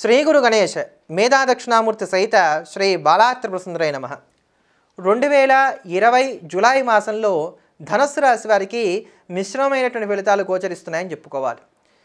శ్రీ గురు గణేష్ మేధా దక్షిణామూర్తి సహిత శ్రీ బాలాత్రిపురసుందరై నమ రెండు వేల ఇరవై జూలై మాసంలో ధనస్సు రాశి వారికి మిశ్రమమైనటువంటి ఫలితాలు గోచరిస్తున్నాయని చెప్పుకోవాలి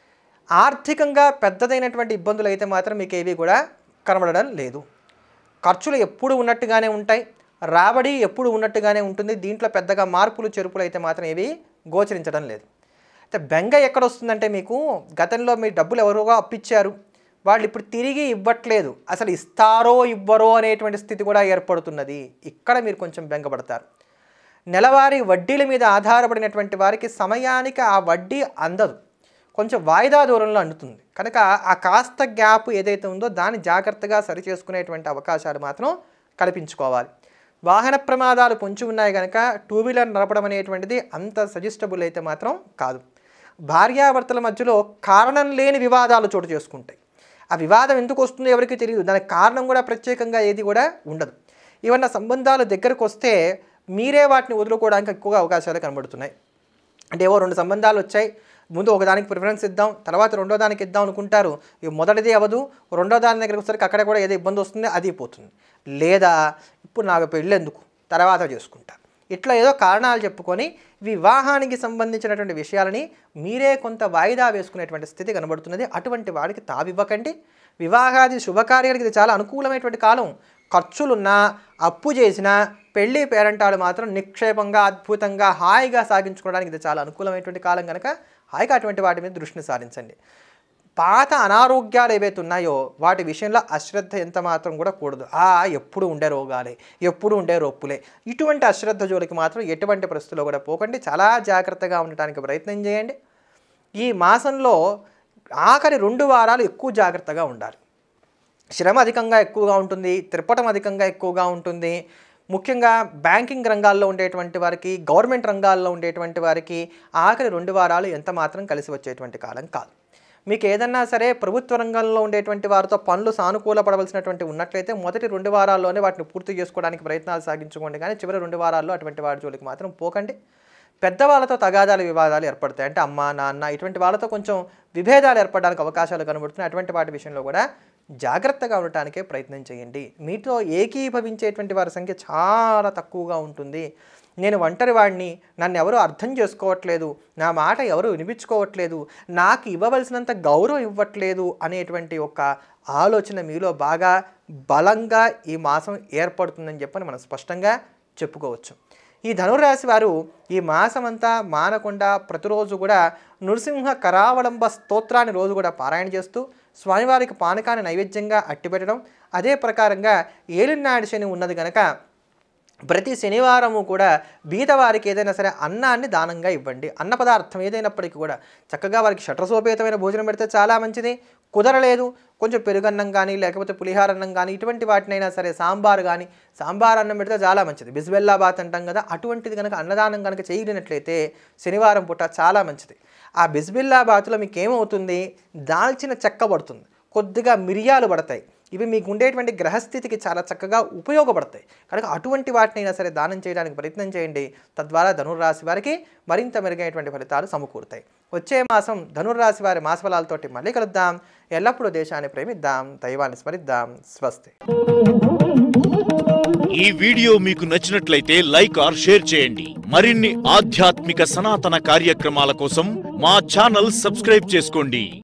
ఆర్థికంగా పెద్దదైనటువంటి ఇబ్బందులు అయితే మాత్రం మీకు ఏవి కూడా కనబడడం లేదు ఖర్చులు ఎప్పుడు ఉన్నట్టుగానే ఉంటాయి రాబడి ఎప్పుడు ఉన్నట్టుగానే ఉంటుంది దీంట్లో పెద్దగా మార్పులు చెరుపులు అయితే మాత్రం ఏవి గోచరించడం లేదు అయితే బెంగ ఎక్కడ వస్తుందంటే మీకు గతంలో మీ డబ్బులు ఎవరుగా అప్పిచ్చారు వాళ్ళు ఇప్పుడు తిరిగి ఇవ్వట్లేదు అసలు ఇస్తారో ఇవ్వరో అనేటువంటి స్థితి కూడా ఏర్పడుతున్నది ఇక్కడ మీరు కొంచెం బెంగపడతారు నెలవారీ వడ్డీల మీద ఆధారపడినటువంటి వారికి సమయానికి ఆ వడ్డీ అందదు కొంచెం వాయిదా దూరంలో అందుతుంది కనుక ఆ కాస్త గ్యాప్ ఏదైతే ఉందో దాన్ని జాగ్రత్తగా సరి చేసుకునేటువంటి అవకాశాలు మాత్రం కల్పించుకోవాలి వాహన ప్రమాదాలు పొంచి ఉన్నాయి కనుక టూ వీలర్ నడపడం అనేటువంటిది అంత సజెస్టబుల్ అయితే మాత్రం కాదు భార్యాభర్తల మధ్యలో కారణం లేని వివాదాలు చోటు చేసుకుంటాయి ఆ వివాదం ఎందుకు వస్తుందో ఎవరికి తెలియదు దానికి కారణం కూడా ప్రత్యేకంగా ఏది కూడా ఉండదు ఏమన్నా సంబంధాలు దగ్గరకు వస్తే మీరే వాటిని వదులుకోవడానికి ఎక్కువగా అవకాశాలు కనబడుతున్నాయి అంటే ఏవో రెండు సంబంధాలు వచ్చాయి ముందు ఒకదానికి ప్రిఫరెన్స్ ఇద్దాం తర్వాత రెండో దానికి ఇద్దాం అనుకుంటారు ఇవి మొదటిది అవ్వదు రెండో దాని దగ్గరికి వచ్చేసరికి అక్కడ కూడా ఏదో ఇబ్బంది వస్తుంది అది పోతుంది లేదా ఇప్పుడు నాకు పెళ్ళెందుకు తర్వాత చేసుకుంటా ఇట్లా ఏదో కారణాలు చెప్పుకొని వివాహానికి సంబంధించినటువంటి విషయాలని మీరే కొంత వాయిదా వేసుకునేటువంటి స్థితి కనబడుతున్నది అటువంటి వాడికి తావివ్వకండి వివాహాది శుభకార్యాలకు ఇది చాలా అనుకూలమైనటువంటి కాలం ఖర్చులున్నా అప్పు చేసినా పెళ్లి పేరంటాలు మాత్రం నిక్షేపంగా అద్భుతంగా హాయిగా సాగించుకోవడానికి ఇది చాలా అనుకూలమైనటువంటి కాలం కనుక హాయిగా అటువంటి వాటి మీద దృష్టిని సారించండి పాత అనారోగ్యాలు ఏవైతే ఉన్నాయో వాటి విషయంలో అశ్రద్ధ ఎంత మాత్రం కూడా కూడదు ఆ ఎప్పుడు ఉండే రోగాలే ఎప్పుడు ఉండే రొప్పులే ఇటువంటి అశ్రద్ధ జోలికి మాత్రం ఎటువంటి పరిస్థితుల్లో కూడా పోకండి చాలా జాగ్రత్తగా ఉండటానికి ప్రయత్నం చేయండి ఈ మాసంలో ఆఖరి రెండు వారాలు ఎక్కువ జాగ్రత్తగా ఉండాలి శ్రమ అధికంగా ఎక్కువగా ఉంటుంది త్రిపటం అధికంగా ఎక్కువగా ఉంటుంది ముఖ్యంగా బ్యాంకింగ్ రంగాల్లో ఉండేటువంటి వారికి గవర్నమెంట్ రంగాల్లో ఉండేటువంటి వారికి ఆఖరి రెండు వారాలు ఎంత మాత్రం కలిసి వచ్చేటువంటి కాలం కాదు మీకు ఏదన్నా సరే ప్రభుత్వ రంగంలో ఉండేటువంటి వారితో పనులు సానుకూల పడవలసినటువంటి ఉన్నట్లయితే మొదటి రెండు వారాల్లోనే వాటిని పూర్తి చేసుకోవడానికి ప్రయత్నాలు సాగించుకోండి కానీ చివరి రెండు వారాల్లో అటువంటి వారి జోలికి మాత్రం పోకండి పెద్దవాళ్ళతో తగాదాలు వివాదాలు ఏర్పడతాయి అంటే అమ్మ నాన్న ఇటువంటి వాళ్ళతో కొంచెం విభేదాలు ఏర్పడడానికి అవకాశాలు కనబడుతున్నాయి అటువంటి వాటి విషయంలో కూడా జాగ్రత్తగా ఉండటానికే ప్రయత్నం చేయండి మీతో ఏకీభవించేటువంటి వారి సంఖ్య చాలా తక్కువగా ఉంటుంది నేను ఒంటరి వాడిని నన్ను ఎవరు అర్థం చేసుకోవట్లేదు నా మాట ఎవరు వినిపించుకోవట్లేదు నాకు ఇవ్వవలసినంత గౌరవం ఇవ్వట్లేదు అనేటువంటి ఒక ఆలోచన మీలో బాగా బలంగా ఈ మాసం ఏర్పడుతుందని చెప్పని మనం స్పష్టంగా చెప్పుకోవచ్చు ఈ ధనురాశి వారు ఈ మాసమంతా మానకుండా ప్రతిరోజు కూడా నృసింహ కరావలంబ స్తోత్రాన్ని రోజు కూడా పారాయణ చేస్తూ స్వామివారికి పానకాన్ని నైవేద్యంగా అట్టిపెట్టడం అదే ప్రకారంగా ఏలినాడు శని ఉన్నది కనుక ప్రతి శనివారము కూడా బీదవారికి ఏదైనా సరే అన్నాన్ని దానంగా ఇవ్వండి అన్న పదార్థం ఏదైనప్పటికీ కూడా చక్కగా వారికి షట్రసోపేతమైన భోజనం పెడితే చాలా మంచిది కుదరలేదు కొంచెం పెరుగన్నం కానీ లేకపోతే పులిహార అన్నం కానీ ఇటువంటి వాటినైనా సరే సాంబార్ కానీ సాంబార్ అన్నం పెడితే చాలా మంచిది బిస్బెల్లాబాత్ అంటాం కదా అటువంటిది కనుక అన్నదానం కనుక చేయలేనట్లయితే శనివారం పూట చాలా మంచిది ఆ బిస్బిల్లాబాత్లో మీకు ఏమవుతుంది దాల్చిన చెక్క పడుతుంది కొద్దిగా మిరియాలు పడతాయి ఇవి మీకు ఉండేటువంటి గ్రహస్థితికి చాలా చక్కగా ఉపయోగపడతాయి కనుక అటువంటి వాటినైనా సరే దానం చేయడానికి ప్రయత్నం చేయండి తద్వారా ధనుర్రాశి వారికి మరింత మెరుగైనటువంటి ఫలితాలు సమకూరుతాయి వచ్చే మాసం ధనుర్రాశి వారి మాసఫలాలతోటి మళ్ళీ కలుద్దాం ఎల్లప్పుడూ దేశాన్ని ప్రేమిద్దాం దైవాన్ని స్మరిద్దాం స్వస్తి ఈ వీడియో మీకు నచ్చినట్లయితే లైక్ ఆర్ షేర్ చేయండి మరిన్ని ఆధ్యాత్మిక సనాతన కార్యక్రమాల కోసం మా ఛానల్ సబ్స్క్రైబ్ చేసుకోండి